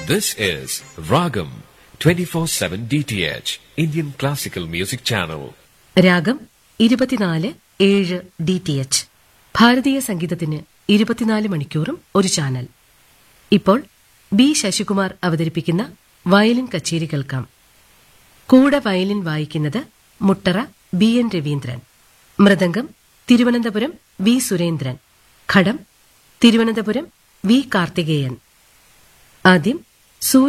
This is Ragam 24/7 DTH Indian Classical Music Channel. രാഗം ഇരുപത്തിനാല് ഏഴ് ഡി ടി എച്ച് ഭാരതീയ സംഗീതത്തിന് ഇരുപത്തിനാല് മണിക്കൂറും ഒരു ചാനൽ ഇപ്പോൾ ബി ശശികുമാർ അവതരിപ്പിക്കുന്ന വയലിൻ കച്ചേരി കേൾക്കാം കൂടെ വയലിൻ വായിക്കുന്നത് Muttara B N Raveendran mridangam Thiruvananthapuram V Surendran ghatam Thiruvananthapuram V Karthikeyan ആദ്യം